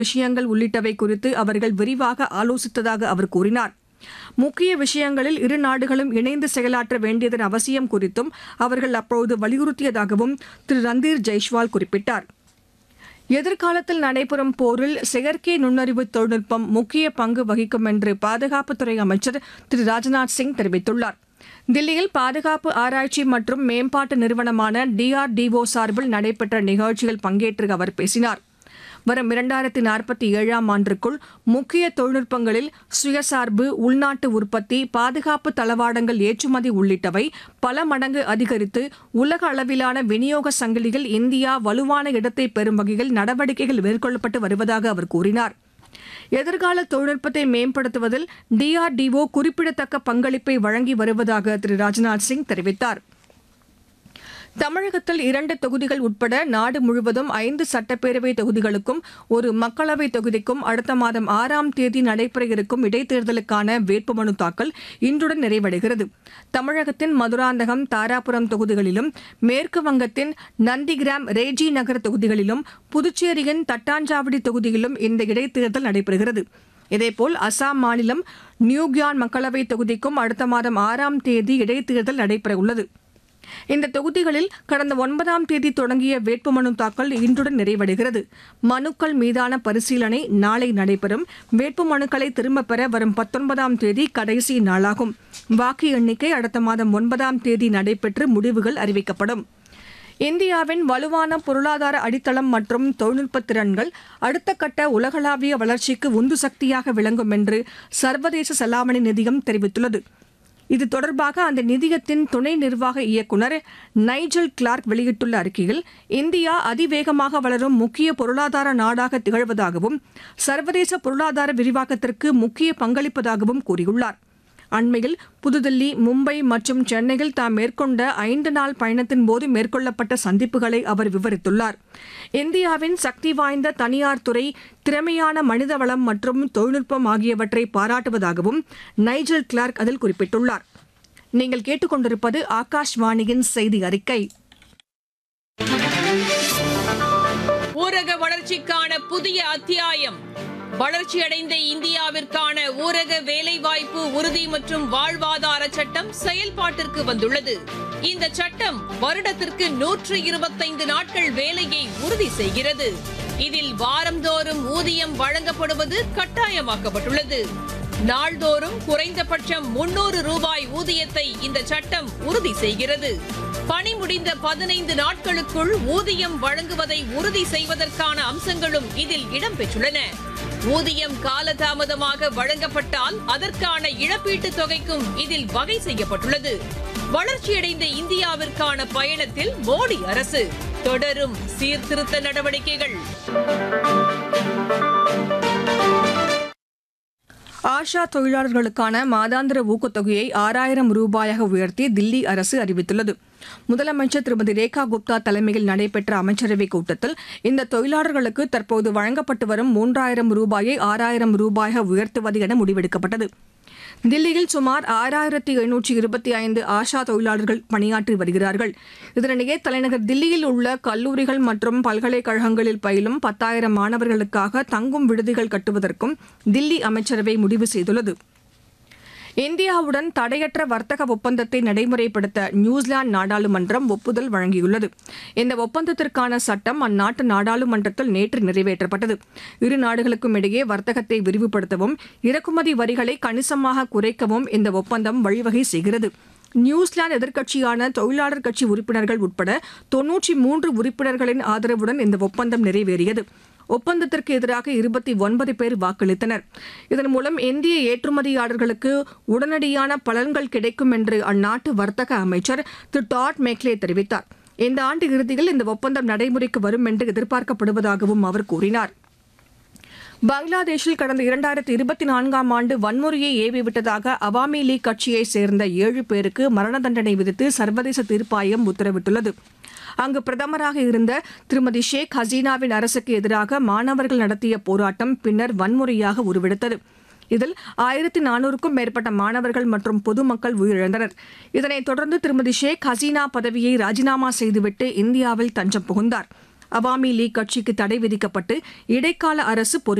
விஷயங்கள் உள்ளிட்டவை குறித்து அவர்கள் விரிவாக ஆலோசித்ததாக அவர் கூறினார் முக்கிய விஷயங்களில் இரு நாடுகளும் இணைந்து செயலாற்ற வேண்டியதன் அவசியம் குறித்தும் அவர்கள் அப்போது வலியுறுத்தியதாகவும் திரு ரந்தீர் ஜெய்ஷ்வால் குறிப்பிட்டார் எதிர்காலத்தில் நடைபெறும் போரில் செயற்கை நுண்ணறிவு தொழில்நுட்பம் முக்கிய பங்கு வகிக்கும் என்று பாதுகாப்புத்துறை அமைச்சர் திரு ராஜ்நாத் சிங் தெரிவித்துள்ளார் தில்லியில் பாதுகாப்பு ஆராய்ச்சி மற்றும் மேம்பாட்டு நிறுவனமான டிஆர்டிஓ சார்பில் நடைபெற்ற நிகழ்ச்சியில் பங்கேற்று அவர் பேசினார் வரும் இரண்டாயிரத்தி நாற்பத்தி ஏழாம் ஆண்டிற்குள் முக்கிய தொழில்நுட்பங்களில் சுயசார்பு உள்நாட்டு உற்பத்தி பாதுகாப்பு தளவாடங்கள் ஏற்றுமதி உள்ளிட்டவை பல மடங்கு அதிகரித்து உலக அளவிலான விநியோக சங்கிலியில் இந்தியா வலுவான இடத்தை பெறும் வகையில் நடவடிக்கைகள் மேற்கொள்ளப்பட்டு வருவதாக அவர் கூறினார் எதிர்கால தொழில்நுட்பத்தை மேம்படுத்துவதில் டிஆர்டிஓ குறிப்பிடத்தக்க பங்களிப்பை வழங்கி வருவதாக திரு ராஜ்நாத் சிங் தெரிவித்தார் தமிழகத்தில் இரண்டு தொகுதிகள் உட்பட நாடு முழுவதும் ஐந்து சட்டப்பேரவை தொகுதிகளுக்கும் ஒரு மக்களவை தொகுதிக்கும் அடுத்த மாதம் ஆறாம் தேதி நடைபெற இருக்கும் இடைத்தேர்தலுக்கான வேட்புமனு தாக்கல் இன்றுடன் நிறைவடைகிறது தமிழகத்தின் மதுராந்தகம் தாராபுரம் தொகுதிகளிலும் மேற்கு வங்கத்தின் நந்திகிராம் ரேஜி நகர் தொகுதிகளிலும் புதுச்சேரியின் தட்டாஞ்சாவடி தொகுதியிலும் இந்த இடைத்தேர்தல் நடைபெறுகிறது இதேபோல் அசாம் மாநிலம் நியூகியான் மக்களவைத் தொகுதிக்கும் அடுத்த மாதம் ஆறாம் தேதி இடைத்தேர்தல் நடைபெறவுள்ளது இந்த தொகுதிகளில் கடந்த ஒன்பதாம் தேதி தொடங்கிய வேட்புமனு தாக்கல் இன்றுடன் நிறைவடைகிறது மனுக்கள் மீதான பரிசீலனை நாளை நடைபெறும் வேட்புமனுக்களை திரும்பப் பெற வரும் பத்தொன்பதாம் தேதி கடைசி நாளாகும் வாக்கு எண்ணிக்கை அடுத்த மாதம் ஒன்பதாம் தேதி நடைபெற்று முடிவுகள் அறிவிக்கப்படும் இந்தியாவின் வலுவான பொருளாதார அடித்தளம் மற்றும் தொழில்நுட்ப திறன்கள் அடுத்த கட்ட உலகளாவிய வளர்ச்சிக்கு உந்து சக்தியாக விளங்கும் என்று சர்வதேச செலாவணி நிதியம் தெரிவித்துள்ளது இது தொடர்பாக அந்த நிதியத்தின் துணை நிர்வாக இயக்குநர் நைஜல் கிளார்க் வெளியிட்டுள்ள அறிக்கையில் இந்தியா அதிவேகமாக வளரும் முக்கிய பொருளாதார நாடாக திகழ்வதாகவும் சர்வதேச பொருளாதார விரிவாக்கத்திற்கு முக்கிய பங்களிப்பதாகவும் கூறியுள்ளார் அண்மையில் புதுதில்லி மும்பை மற்றும் சென்னையில் தாம் மேற்கொண்ட ஐந்து நாள் பயணத்தின் போது மேற்கொள்ளப்பட்ட சந்திப்புகளை அவர் விவரித்துள்ளார் இந்தியாவின் சக்தி வாய்ந்த தனியார் துறை திறமையான மனிதவளம் மற்றும் தொழில்நுட்பம் ஆகியவற்றை பாராட்டுவதாகவும் நைஜல் கிளார்க் அதில் குறிப்பிட்டுள்ளார் நீங்கள் கேட்டுக்கொண்டிருப்பது ஆகாஷ்வாணியின் செய்தி அறிக்கை ஊரக வளர்ச்சிக்கான புதிய அத்தியாயம் வளர்ச்சியடைந்த இந்தியாவிற்கான ஊரக வேலைவாய்ப்பு உறுதி மற்றும் வாழ்வாதார சட்டம் செயல்பாட்டிற்கு வந்துள்ளது இந்த சட்டம் வருடத்திற்கு நூற்று இருபத்தைந்து நாட்கள் வேலையை உறுதி செய்கிறது இதில் வாரந்தோறும் ஊதியம் வழங்கப்படுவது கட்டாயமாக்கப்பட்டுள்ளது நாள்தோறும் குறைந்தபட்சம் முன்னூறு ரூபாய் ஊதியத்தை இந்த சட்டம் உறுதி செய்கிறது பணி முடிந்த பதினைந்து நாட்களுக்குள் ஊதியம் வழங்குவதை உறுதி செய்வதற்கான அம்சங்களும் இதில் இடம்பெற்றுள்ளன ஊதியம் காலதாமதமாக வழங்கப்பட்டால் அதற்கான இழப்பீட்டுத் தொகைக்கும் இதில் வகை செய்யப்பட்டுள்ளது வளர்ச்சியடைந்த இந்தியாவிற்கான பயணத்தில் மோடி அரசு தொடரும் சீர்திருத்த நடவடிக்கைகள் ஆஷா தொழிலாளர்களுக்கான மாதாந்திர ஊக்கத்தொகையை ஆறாயிரம் ரூபாயாக உயர்த்தி தில்லி அரசு அறிவித்துள்ளது முதலமைச்சர் திருமதி ரேகா குப்தா தலைமையில் நடைபெற்ற அமைச்சரவைக் கூட்டத்தில் இந்த தொழிலாளர்களுக்கு தற்போது வழங்கப்பட்டு வரும் மூன்றாயிரம் ரூபாயை ஆறாயிரம் ரூபாயாக உயர்த்துவது என முடிவெடுக்கப்பட்டது தில்லியில் சுமார் ஆறாயிரத்தி எழுநூற்றி இருபத்தி ஐந்து ஆஷா தொழிலாளர்கள் பணியாற்றி வருகிறார்கள் இதனிடையே தலைநகர் தில்லியில் உள்ள கல்லூரிகள் மற்றும் பல்கலைக்கழகங்களில் பயிலும் பத்தாயிரம் மாணவர்களுக்காக தங்கும் விடுதிகள் கட்டுவதற்கும் தில்லி அமைச்சரவை முடிவு செய்துள்ளது இந்தியாவுடன் தடையற்ற வர்த்தக ஒப்பந்தத்தை நடைமுறைப்படுத்த நியூசிலாந்து நாடாளுமன்றம் ஒப்புதல் வழங்கியுள்ளது இந்த ஒப்பந்தத்திற்கான சட்டம் அந்நாட்டு நாடாளுமன்றத்தில் நேற்று நிறைவேற்றப்பட்டது இரு நாடுகளுக்கும் இடையே வர்த்தகத்தை விரிவுபடுத்தவும் இறக்குமதி வரிகளை கணிசமாக குறைக்கவும் இந்த ஒப்பந்தம் வழிவகை செய்கிறது நியூசிலாந்து எதிர்க்கட்சியான தொழிலாளர் கட்சி உறுப்பினர்கள் உட்பட தொன்னூற்றி மூன்று உறுப்பினர்களின் ஆதரவுடன் இந்த ஒப்பந்தம் நிறைவேறியது ஒப்பந்தத்திற்கு எதிராக இருபத்தி ஒன்பது பேர் வாக்களித்தனர் இதன் மூலம் இந்திய ஏற்றுமதியாளர்களுக்கு உடனடியான பலன்கள் கிடைக்கும் என்று அந்நாட்டு வர்த்தக அமைச்சர் திரு டாட் மேக்லே தெரிவித்தார் இந்த ஆண்டு இறுதியில் இந்த ஒப்பந்தம் நடைமுறைக்கு வரும் என்று எதிர்பார்க்கப்படுவதாகவும் அவர் கூறினார் பங்களாதேஷில் கடந்த இரண்டாயிரத்தி இருபத்தி நான்காம் ஆண்டு வன்முறையை ஏவிவிட்டதாக அவாமி லீக் கட்சியைச் சேர்ந்த ஏழு பேருக்கு மரண தண்டனை விதித்து சர்வதேச தீர்ப்பாயம் உத்தரவிட்டுள்ளது அங்கு பிரதமராக இருந்த திருமதி ஷேக் ஹசீனாவின் அரசுக்கு எதிராக மாணவர்கள் நடத்திய போராட்டம் பின்னர் வன்முறையாக உருவெடுத்தது இதில் ஆயிரத்தி நானூறுக்கும் மேற்பட்ட மாணவர்கள் மற்றும் பொதுமக்கள் உயிரிழந்தனர் இதனைத் தொடர்ந்து திருமதி ஷேக் ஹசீனா பதவியை ராஜினாமா செய்துவிட்டு இந்தியாவில் தஞ்சம் புகுந்தார் அவாமி லீக் கட்சிக்கு தடை விதிக்கப்பட்டு இடைக்கால அரசு பொறுப்பு